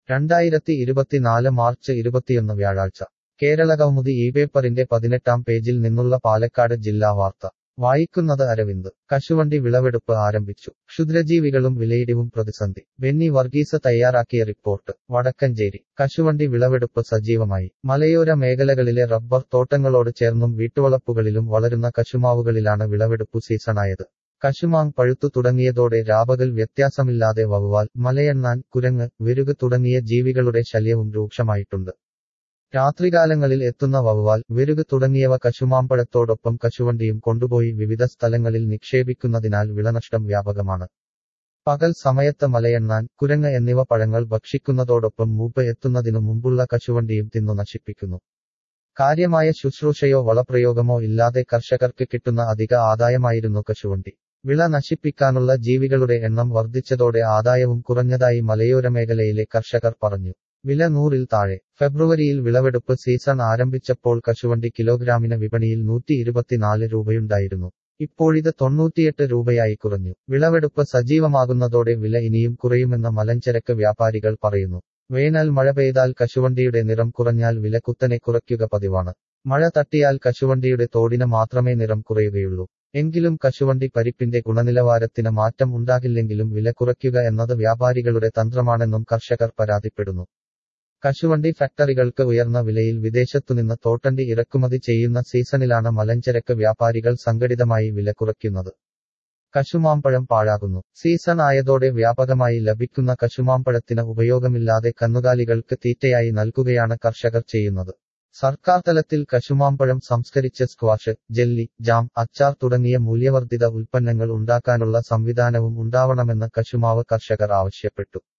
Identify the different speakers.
Speaker 1: രണ്ടായിരത്തി ഇരുപത്തിനാല് മാർച്ച് ഇരുപത്തിയൊന്ന് വ്യാഴാഴ്ച കേരളകൗമുദി ഈ പേപ്പറിന്റെ പതിനെട്ടാം പേജിൽ നിന്നുള്ള പാലക്കാട് ജില്ലാ വാർത്ത വായിക്കുന്നത് അരവിന്ദ് കശുവണ്ടി വിളവെടുപ്പ് ആരംഭിച്ചു ക്ഷുദ്രജീവികളും വിലയിടിവും പ്രതിസന്ധി ബെന്നി വർഗീസ് തയ്യാറാക്കിയ റിപ്പോർട്ട് വടക്കഞ്ചേരി കശുവണ്ടി വിളവെടുപ്പ് സജീവമായി മലയോര മേഖലകളിലെ റബ്ബർ തോട്ടങ്ങളോട് ചേർന്നും വീട്ടുവളപ്പുകളിലും വളരുന്ന കശുമാവുകളിലാണ് വിളവെടുപ്പു സീസണായത് കശുമാങ് പഴുത്തു തുടങ്ങിയതോടെ രാപകൽ വ്യത്യാസമില്ലാതെ വവ്വാൽ മലയെണ്ണാൻ കുരങ്ങ് വെരുക് തുടങ്ങിയ ജീവികളുടെ ശല്യവും രൂക്ഷമായിട്ടുണ്ട് രാത്രികാലങ്ങളിൽ എത്തുന്ന വവ്വാൽ വെരുക് തുടങ്ങിയവ കശുമാമ്പഴത്തോടൊപ്പം കശുവണ്ടിയും കൊണ്ടുപോയി വിവിധ സ്ഥലങ്ങളിൽ നിക്ഷേപിക്കുന്നതിനാൽ വിളനഷ്ടം വ്യാപകമാണ് പകൽ സമയത്ത് മലയെണ്ണാൻ കുരങ്ങ് എന്നിവ പഴങ്ങൾ ഭക്ഷിക്കുന്നതോടൊപ്പം മൂപ്പ് എത്തുന്നതിനു മുമ്പുള്ള കശുവണ്ടിയും തിന്നു നശിപ്പിക്കുന്നു കാര്യമായ ശുശ്രൂഷയോ വളപ്രയോഗമോ ഇല്ലാതെ കർഷകർക്ക് കിട്ടുന്ന അധിക ആദായമായിരുന്നു കശുവണ്ടി വിള നശിപ്പിക്കാനുള്ള ജീവികളുടെ എണ്ണം വർദ്ധിച്ചതോടെ ആദായവും കുറഞ്ഞതായി മലയോര മേഖലയിലെ കർഷകർ പറഞ്ഞു വില നൂറിൽ താഴെ ഫെബ്രുവരിയിൽ വിളവെടുപ്പ് സീസൺ ആരംഭിച്ചപ്പോൾ കശുവണ്ടി കിലോഗ്രാമിന് വിപണിയിൽ നൂറ്റി ഇരുപത്തിനാല് രൂപയുണ്ടായിരുന്നു ഇപ്പോഴിത് തൊണ്ണൂറ്റിയെട്ട് രൂപയായി കുറഞ്ഞു വിളവെടുപ്പ് സജീവമാകുന്നതോടെ വില ഇനിയും കുറയുമെന്ന് മലഞ്ചരക്ക് വ്യാപാരികൾ പറയുന്നു വേനൽ മഴ പെയ്താൽ കശുവണ്ടിയുടെ നിറം കുറഞ്ഞാൽ വില കുത്തനെ കുറയ്ക്കുക പതിവാണ് മഴ തട്ടിയാൽ കശുവണ്ടിയുടെ തോടിന് മാത്രമേ നിറം കുറയുകയുള്ളൂ എങ്കിലും കശുവണ്ടി പരിപ്പിന്റെ ഗുണനിലവാരത്തിന് മാറ്റം ഉണ്ടാകില്ലെങ്കിലും വില കുറയ്ക്കുക എന്നത് വ്യാപാരികളുടെ തന്ത്രമാണെന്നും കർഷകർ പരാതിപ്പെടുന്നു കശുവണ്ടി ഫാക്ടറികൾക്ക് ഉയർന്ന വിലയിൽ വിദേശത്തുനിന്ന് തോട്ടണ്ടി ഇറക്കുമതി ചെയ്യുന്ന സീസണിലാണ് മലഞ്ചരക്ക് വ്യാപാരികൾ സംഘടിതമായി വില കുറയ്ക്കുന്നത് കശുമാമ്പഴം പാഴാകുന്നു സീസൺ ആയതോടെ വ്യാപകമായി ലഭിക്കുന്ന കശുമാമ്പഴത്തിന് ഉപയോഗമില്ലാതെ കന്നുകാലികൾക്ക് തീറ്റയായി നൽകുകയാണ് കർഷകർ ചെയ്യുന്നത് സർക്കാർ തലത്തിൽ കശുമാമ്പഴം സംസ്കരിച്ച സ്ക്വാഷ് ജെല്ലി ജാം അച്ചാർ തുടങ്ങിയ മൂല്യവർദ്ധിത ഉൽപ്പന്നങ്ങൾ ഉണ്ടാക്കാനുള്ള സംവിധാനവും ഉണ്ടാവണമെന്ന് കശുമാവ് കർഷകർ ആവശ്യപ്പെട്ടു